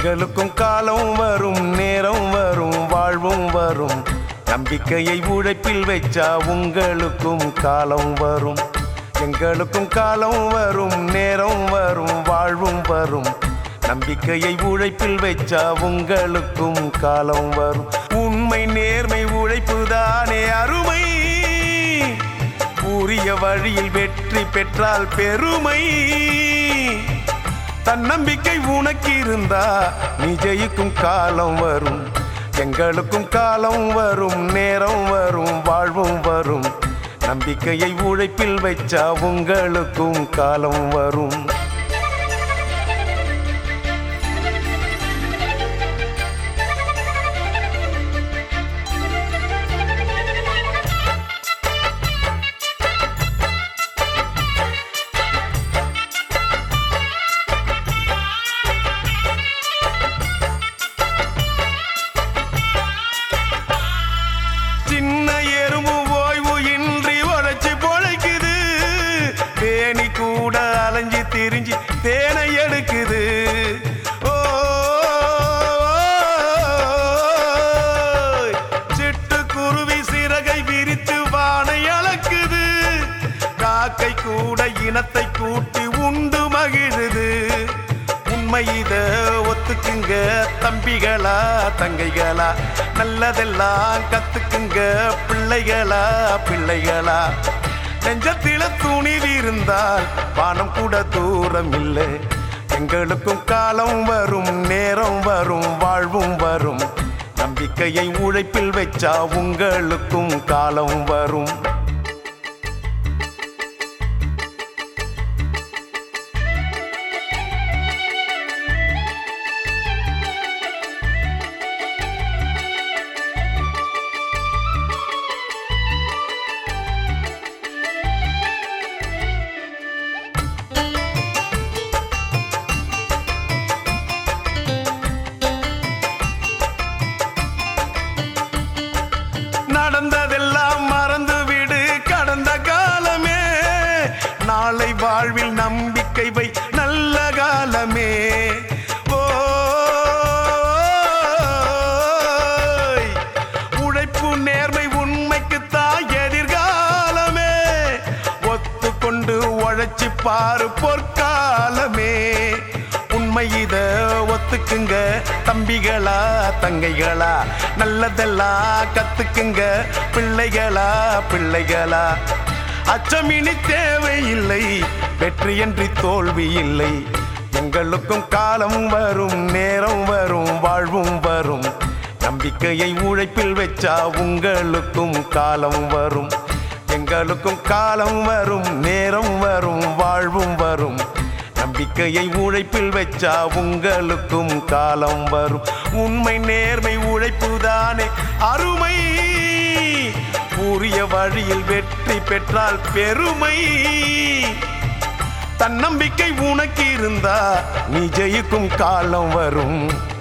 எங்களுக்கும் காலம் வரும் நேரம் வரும் வாழ்வும் வரும் நம்பிக்கையை உழைப்பில் வச்சா உங்களுக்கும் காலம் வரும் எங்களுக்கும் காலம் வரும் நேரம் வரும் வாழ்வும் வரும் நம்பிக்கையை உழைப்பில் வச்சா உங்களுக்கும் காலம் வரும் உண்மை நேர்மை உழைப்புதானே அருமை உரிய வழியில் வெற்றி பெற்றால் பெருமை தன்னம்பிக்கை உனக்கு இருந்தா நீ ஜெயிக்கும் காலம் வரும் எங்களுக்கும் காலம் வரும் நேரம் வரும் வாழ்வும் வரும் நம்பிக்கையை உழைப்பில் வச்சா உங்களுக்கும் காலம் வரும் சின்ன எறும்பு ஓய்வு இன்றி உழைச்சு பொழைக்குது தேனி கூட அலைஞ்சு திரிஞ்சு தேனை எடுக்குது ஓ, சிட்டுக்குருவி சிறகை விரித்து வானை அளக்குது காக்கை கூட இனத்தை கூட்டி உண்டு மகிழுது உண்மை இத ஒத்துக்குங்க தம்பிகளா தங்கைகளா நல்லதெல்லாம் கத்துக்குங்க பிள்ளைகளா பிள்ளைகளா நெஞ்சத்தில துணிவு இருந்தால் வானம் கூட தூரம் இல்லை எங்களுக்கும் காலம் வரும் நேரம் வரும் வாழ்வும் வரும் நம்பிக்கையை உழைப்பில் வச்சா உங்களுக்கும் காலம் வரும் நடந்ததெல்லாம் மறந்து விடு கடந்த காலமே நாளை வாழ்வில் நம்பிக்கை வை நல்ல காலமே ஓய். உழைப்பு நேர்மை உண்மைக்கு தான் எதிர்காலமே ஒத்துக்கொண்டு உழைச்சி பாரு பொற்காலமே உண்மை இத ஒத்துக்குங்க தம்பிகளா தங்கைகளா நல்லதெல்லாம் கத்துக்குங்க பிள்ளைகளா பிள்ளைகளா அச்சமினி தேவையில்லை வெற்றியின்றி தோல்வி இல்லை எங்களுக்கும் காலம் வரும் நேரம் வரும் வாழ்வும் வரும் நம்பிக்கையை உழைப்பில் வச்சா உங்களுக்கும் காலம் வரும் எங்களுக்கும் காலம் வரும் நேரம் வரும் வாழ்வும் வரும் நம்பிக்கையை உழைப்பில் வச்சா உங்களுக்கும் காலம் வரும் உண்மை நேர்மை உழைப்புதானே அருமை உரிய வழியில் வெற்றி பெற்றால் பெருமை தன்னம்பிக்கை உனக்கு இருந்தா நீ ஜெயிக்கும் காலம் வரும்